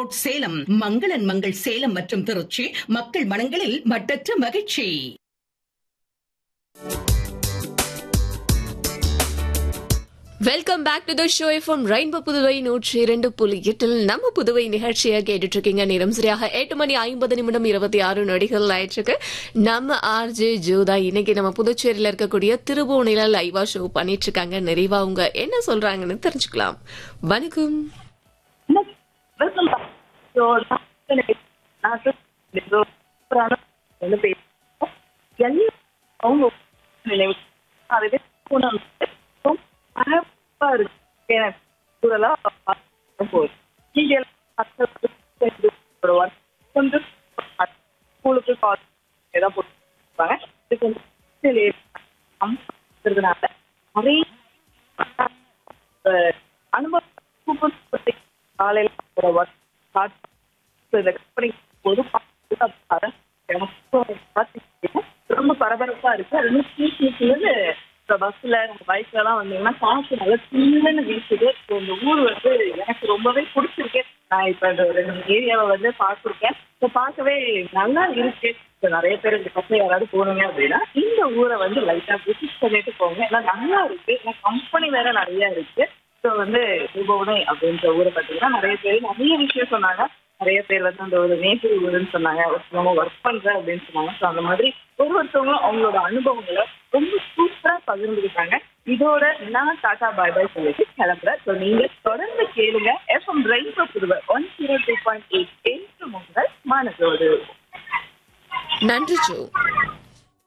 road Salem மங்களன் மங்கள் சேலம் மற்றும் திருச்சி மக்கள் மனங்களில் மட்டற்ற மகிழ்ச்சி welcome back to the show from rainbow Puduvai நூற்றி இரண்டு புள்ளி எட்டில் நம்ம புதுவை நிகழ்ச்சியை கேட்டுட்டு இருக்கீங்க நேரம் சரியாக எட்டு மணி ஐம்பது நிமிடம் இருபத்தி ஆறு நொடிகள் ஆயிடுச்சு நம்ம ஆர்ஜே ஜோதா இன்னைக்கு நம்ம புதுச்சேரியில இருக்கக்கூடிய திருபுவனையில லைவா ஷோ பண்ணிட்டு இருக்காங்க நிறைவா அவங்க என்ன சொல்றாங்கன்னு தெரிஞ்சுக்கலாம் வணக்கம் வெல்கம் பேக் ஸோ நான் சூப்பரான வந்து பேசுகிறேன் எல்லாம் அவங்க நினைவு அதுவே போனோம் பரப்பா இருக்கு எனக்கு கூடலாம் போகுது நீங்க எல்லாம் கொஞ்சம் ஸ்கூலுக்கு காலேஜ் ஏதாவது போட்டுருப்பாங்க இது கொஞ்சம் இருக்கிறதுனால நிறைய அனுபவம் சூப்பர் சூப்பர் காலையில் ஒரு ஒர்க் ஸ்டார்ட் இந்த கம்பெனி போது பார்த்து எனக்கு ரொம்ப பரபரப்பா இருக்கு அது வந்து சீக்கிரம் இப்போ பஸ்ல பைக்ல எல்லாம் வந்தீங்கன்னா காசு நல்லா சில்லுன்னு வீசுது ஸோ இந்த ஊர் வந்து எனக்கு ரொம்பவே பிடிச்சிருக்கு நான் இப்போ இந்த ரெண்டு ஏரியாவை வந்து பார்த்துருக்கேன் ஸோ பார்க்கவே நல்லா இருக்கு இப்போ நிறைய பேர் இந்த பக்கம் யாராவது போனீங்க அப்படின்னா இந்த ஊரை வந்து லைட்டா விசிட் பண்ணிட்டு போங்க ஏன்னா நல்லா இருக்கு ஏன்னா கம்பெனி வேற நிறைய இருக்கு ஸோ வந்து திருபுவனை அப்படின்ற ஊரை பார்த்தீங்கன்னா நிறைய பேர் நிறைய விஷயம் சொன்னாங்க நிறைய பேர் வந்து அந்த ஒரு நேற்று ஊருன்னு சொன்னாங்க ஒருத்தவங்க ஒர்க் பண்ற அப்படின்னு சொன்னாங்க ஸோ அந்த மாதிரி ஒரு ஒருத்தவங்களும் அவங்களோட அனுபவங்களை ரொம்ப சூப்பரா பகிர்ந்துக்கிட்டாங்க இதோட நான் டாடா பாய் பாய் சொல்லிட்டு கிளம்புறேன் ஸோ நீங்க தொடர்ந்து கேளுங்க FM rainbow Puduvai one zero two point eight என்று உங்கள் மனதோடு நன்றி ஜோ